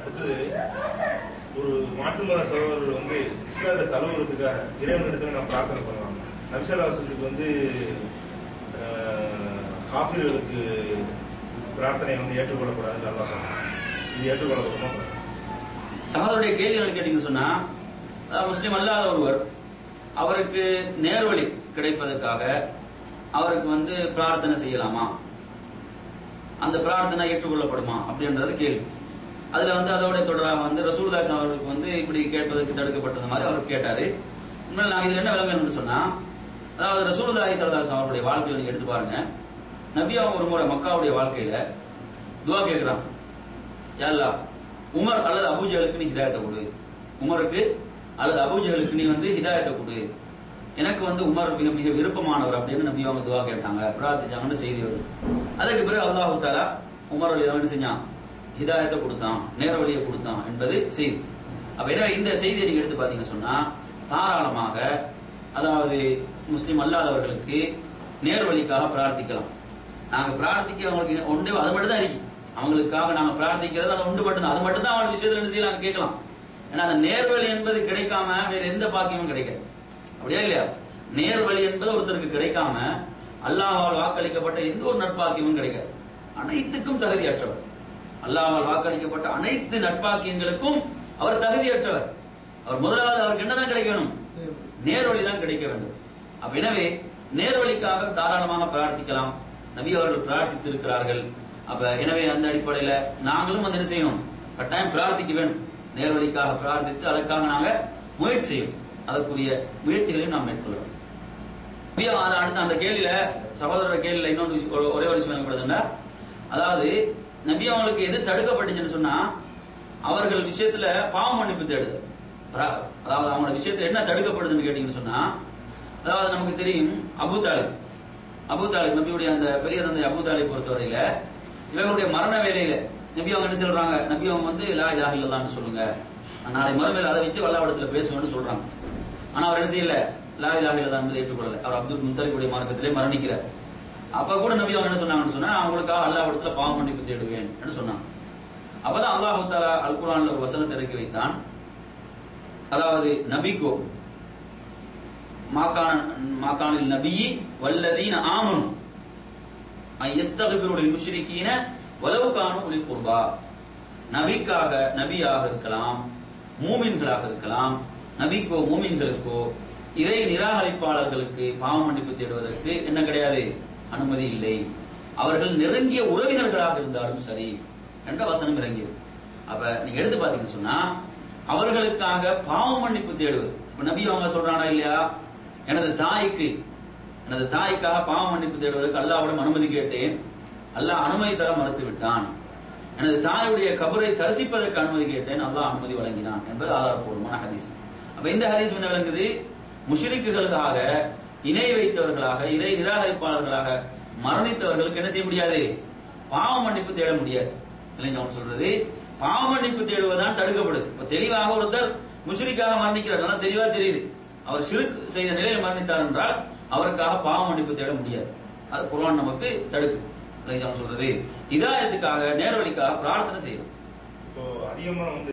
அடுத்தது ஒரு மாற்று மத சகோதரர் வந்து இஸ்லாத்தை தழுவுறதுக்காக இறைவன் இடத்துல நான் பிரார்த்தனை பண்ணுவாங்க நபிசல்லாசத்துக்கு வந்து ஆஹ், காபிர்களுக்கு பிரார்த்தனை வந்து ஏற்றுக்கொள்ளக்கூடாதுன்னு நல்லா சொன்னாங்க இது ஏற்றுக்கொள்ளப்படுமா சகோதரருடைய கேள்வி என்ன கேட்டீங்கன்னு சொன்னா அதாவது முஸ்லீம் அல்லாத ஒருவர் அவருக்கு நேர்வழி கிடைப்பதற்காக அவருக்கு வந்து பிரார்த்தனை செய்யலாமா அந்த பிரார்த்தனை ஏற்றுக்கொள்ளப்படுமா அப்படின்றது கேள்வி அதுல வந்து அதோட தொடராக வந்து ரசூல்தாஸ் அவர்களுக்கு வந்து இப்படி கேட்பதற்கு தடுக்கப்பட்டது மாதிரி அவர் கேட்டாரு உண்மையில நான் இதுல என்ன விளங்கணும்னு சொன்னா அதாவது ரசூலுல்லாஹி ஸல்லல்லாஹு அவருடைய வாழ்க்கையை நீங்க எடுத்து பாருங்க நபி அவங்க ஒரு முறை மக்காவுடைய வாழ்க்கையில துவா கேட்கிறான் யா அல்லாஹ், உமர் அல்லது அபூஜலுக்கு நீ ஹிதாயத்தை கொடு உமருக்கு அல்லது அபூஜலுக்கு நீ வந்து ஹிதாயத்தை கொடு எனக்கு வந்து உமர் மிக மிக விருப்பமானவர் அப்படின்னு நபி அவங்க துவா கேட்டாங்க பிரார்த்திச்சாங்கன்னு செய்தி வருது அதுக்கு பிறகு அல்லாஹு தாலா உமர் அலி என்ன செஞ்சான் ஹிதாயத்தை கொடுத்தான் நேர வழியை கொடுத்தான் என்பது செய்தி அப்ப எனவே இந்த செய்தியை நீங்க எடுத்து பாத்தீங்கன்னு சொன்னா தாராளமாக அதாவது முஸ்லிம் அல்லாதவர்களுக்கு நேர்வழிக்காக பிரார்த்திக்கலாம் நாங்க பிரார்த்திக்க அவங்களுக்கு ஒன்று அது மட்டும் தான் இருக்கு அவங்களுக்காக நாங்க பிரார்த்திக்கிறது அது ஒன்று மட்டும் தான் அது மட்டும் தான் அவங்க விஷயத்துல என்ன செய்யலாம் கேட்கலாம் ஏன்னா அந்த நேர்வழி என்பது கிடைக்காம வேற எந்த பாக்கியமும் கிடைக்காது அப்படியா இல்லையா நேர்வழி என்பது ஒருத்தருக்கு கிடைக்காம அல்லாஹ்வால் வாக்களிக்கப்பட்ட எந்த ஒரு நட்பாக்கியமும் கிடைக்காது அனைத்துக்கும் தகுதியற்றவர் அல்லாஹ்வால் வாக்களிக்கப்பட்ட அனைத்து நட்பாக்கியங்களுக்கும் அவர் தகுதியற்றவர் அவர் முதலாவது அவருக்கு என்னதான் கிடைக்கணும் நேர்வழி தான் கிடைக்க வேண்டும் அப்ப எனவே நேர்வழிக்காக தாராளமாக பிரார்த்திக்கலாம் நபி அவர்கள் பிரார்த்தித்து இருக்கிறார்கள் அப்ப எனவே அந்த அடிப்படையில நாங்களும் வந்து என்ன செய்யணும் கட்டாயம் பிரார்த்திக்க வேண்டும் நேர்வழிக்காக பிரார்த்தித்து அதற்காக நாங்க முயற்சி செய்யணும் அதற்குரிய முயற்சிகளையும் நாம் மேற்கொள்ளணும் நபி அது அடுத்த அந்த கேள்வியில சகோதரர் கேள்வியில இன்னொரு விஷயம் ஒரு- ஒரே ஒரு விஷயம் சொல்லப்படுதுன்னா அதாவது நபி அவங்களுக்கு எது தடுக்கப்பட்டுச்சுன்னு சொன்னா அவர்கள் விஷயத்துல பாவ மன்னிப்பு தேடுது அதாவது அவங்களோட விஷயத்துல என்ன தடுக்கப்படுதுன்னு கேட்டீங்கன்னு சொன்னா அதாவது நமக்கு தெரியும் அபு தாலிப் அபு தாலிப் நபியுடைய அந்த பெரிய தந்தை அபு தாலிப் பொறுத்தவரையில இவங்களுடைய மரண வேலையில நபி அவங்க என்ன சொல்றாங்க நபி அவங்க வந்து லா இலாஹ இல்லல்லான்னு சொல்லுங்க நாளை மறுமையில் அதை வச்சு வல்லாவிடத்துல பேசுவேன்னு சொல்றாங்க ஆனா அவர் என்ன செய்யல லா இலாஹ இல்லல்லா என்பதை ஏற்றுக்கொள்ளல அவர் அப்துல் முத்தலிபுடைய மார்க்கத்திலே மரணிக்கிறார் அப்ப கூட நபி அவங்க என்ன சொன்னாங்கன்னு சொன்னா நான் உங்களுக்காக அல்லாஹ்விடத்துல பாவ மன்னிப்பு தேடுவேன் என்று சொன்னாங்க அப்பதான் அல்லாஹு தாலா அல் குர்ஆன்ல ஒரு வசனத்தை இறக்கி வைத்தான் அதாவது நபிக்கோ மாகான மாகானில் நபியி வல்லதீன ஆமனு எஸ்தகிபிருடைய முஷ்ரிக்கீன வலவு காணும் ஒளி குர்பா நபிக்காக நபியாக இருக்கலாம் மூமின்களாக இருக்கலாம் நபிக்கோ மூமின்களுக்கோ இறை நிராகரிப்பாளர்களுக்கு பாவ மன்னிப்பு தேடுவதற்கு என்ன கிடையாது அனுமதி இல்லை அவர்கள் நெருங்கிய உறவினர்களாக இருந்தாலும் சரி என்ற வசனம் இறங்கியது அப்ப நீங்க எடுத்து பாத்தீங்கன்னு சொன்னா அவர்களுக்காக பாவ மன்னிப்பு தேடுவது இப்ப நபி அவங்க சொல்றானா இல்லையா எனது தாய்க்கு எனது தாய்க்காக பாவ மன்னிப்பு தேடுவதற்கு அல்லாவிடம் அனுமதி கேட்டேன் அல்லாஹ் அனுமதி தர மறுத்து விட்டான் எனது தாயுடைய கபரை தரிசிப்பதற்கு அனுமதி கேட்டேன் அல்லாஹ் அனுமதி வழங்கினான் என்பது ஆதாரப்பூர்வமான ஹதீஸ் அப்ப இந்த ஹதீஸ் என்ன விளங்குது முஷ்ரிக்குகளுக்காக இணை வைத்தவர்களாக இறை நிராகரிப்பாளர்களாக மரணித்தவர்களுக்கு என்ன செய்ய முடியாது பாவ மன்னிப்பு தேட முடியாது இல்லைங்க அவன் சொல்றது பாவ மன்னிப்பு தேடுவதுதான் தடுக்கப்படுது இப்ப தெளிவாக ஒருத்தர் முஷ்ரிக்காக மரணிக்கிறார் நல்லா தெளிவா தெரியுது அவர் சிறுக்கு செய்த நிலையில் மரணித்தார் என்றால் அவருக்காக பாவ மன்னிப்பு தேட முடியாது அது குர்ஆன் நமக்கு தடுக்கு இல்லைங்க அவன் சொல்றது இதாயத்துக்காக நேர்வழிக்காக பிரார்த்தனை செய்யணும் இப்போ அதிகமா வந்து